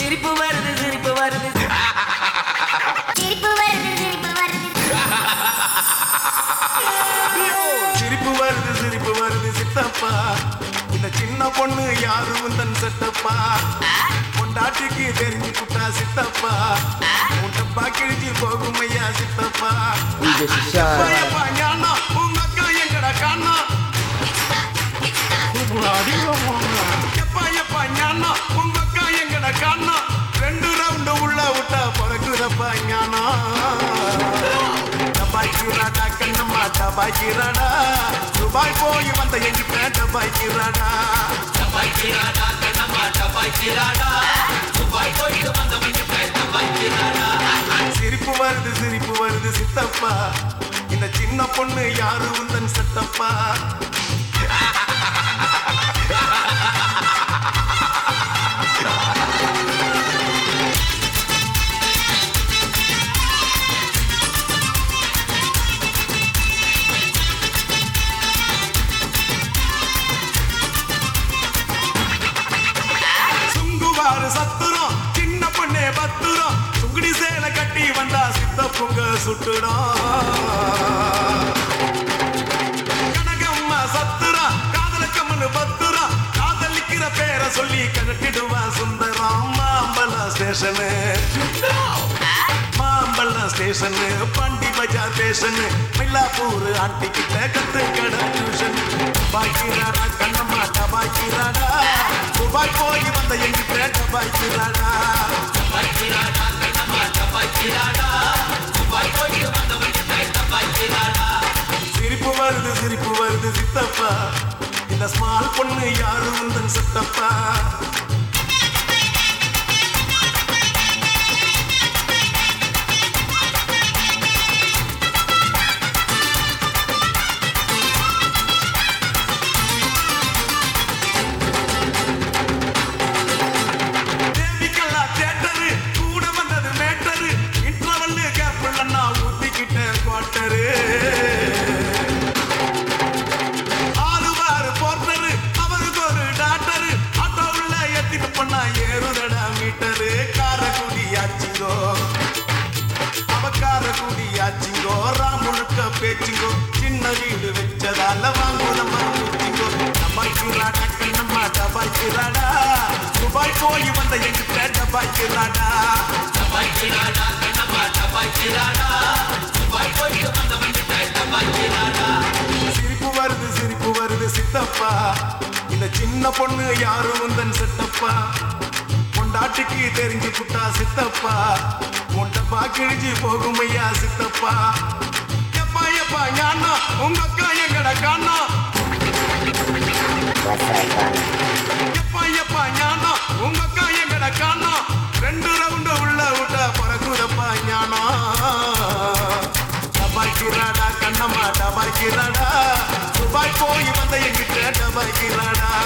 சிரிப்பு வருது சிரிப்பு வருது சிரிப்பு வருது சிரிப்பு வருது சிரிப்பு வருது சிரிப்பு வருது சித்தப்பா இந்த சின்ன பொண்ணு யாரு உந்தன் செட்டப்பா பொண்டாட்டிக்கு தெரிஞ்சு குட்டா சித்தப்பா உண்டப்பா கிழிச்சு போகும் ஐயா சித்தப்பா DJ Shisha. பயப்பா ஞானா உங்க அக்கா எங்கடா காணா எப்பா எப்பா ஞானா உங்க அக்கா எங்கடா காணா ரெண்டு ரவுண்டு உள்ள விட்டா பிறகுதப்பா ஞானா டபாய்க்கிறாடா கண்ணம்மா டபாய்க்கிறாடா துபாய் போய் வந்த எங்கிட்ட டபாய்க்கிறாடா சிரிப்பு வருது சிரிப்பு வருது சித்தப்பா இந்த சின்ன பொண்ணு யாரு உந்தன் சட்டப்பா சுங்குவாரு சத்துரம் சின்ன பொண்ணே பத்துரம் சுங்குடி சேலை கட்டி வந்தா சித்தப்புங்க சுட்டுடும் கனகம்மா சத்துரா காதல கம்மனு பத்துரா காதலிக்கிற பேரை சொல்லி கழட்டிடுவான் சுந்தரம் மாம்பழம் ஸ்டேஷனு மாம்பழம் ஸ்டேஷனு பண்டி பஜார் ஸ்டேஷனு மயிலாப்பூர் ஆண்டி கிட்ட கத்து கடை டியூஷன் பாய்க்கிறாடா கண்ணம்மா டபாய்க்கிறாடா துபாய் போய் வந்த எங்கிட்ட டபாய்க்கிறாடா சிரிப்பு வருது சிரிப்பு வருது சித்தப்பா இந்த ஸ்மால் பொண்ணு யாரு உந்தன் சித்தப்பா தேவிக்கல்லா தேட்டரு கூட வந்தது மேட்டரு இன்டர்வல்லு கேப்புள்ள நான் ஊத்திக்கிட்ட குவார்ட்டரு ஆளுவாரு போர்ட்டரு அவருக்கு ஒரு டாக்டரு ஆட்டோ உள்ள ஏத்திட்டு பண்ணா ஏறுதடா மீட்டரு காரக்குடி ஆச்சிங்கோ அவ காரக்குடி ஆச்சிங்கோ ராமுழுக்க பேச்சுங்கோ சின்ன வீடு வச்சதால வாங்குதம்மா ஊச்சிங்கோ டபாய்க்கிறாடா கண்ணம்மா டபாய்க்கிறாடா துபாய் போய் வந்த எங்கிட்ட டபாய்க்கிறாடா சிரிப்பு வருது சிரிப்பு வருது சித்தப்பா இந்த சின்ன பொண்ணு யாரு உந்தன் சித்தப்பா பொண்டாட்டிக்கு தெரிஞ்சு புட்டா சித்தப்பா முண்டப்பா கிழிஞ்சு போகும் ஐயா சித்தப்பா எப்பா எப்பா ஞானா உங்க அக்கா எங்கட காணா எப்பா எப்பா ஞானா உங்க அக்கா எங்கட காணா ரெண்டு ரவுண்டு உள்ள விட்டா பறக்குதப்பா ஞானா டபாய்க்கிறாடா கண்ணம்மா டபாய்க்கிறாடா துபாய் போய் வந்த எங்கிட்ட டபாய்க்கிறாடா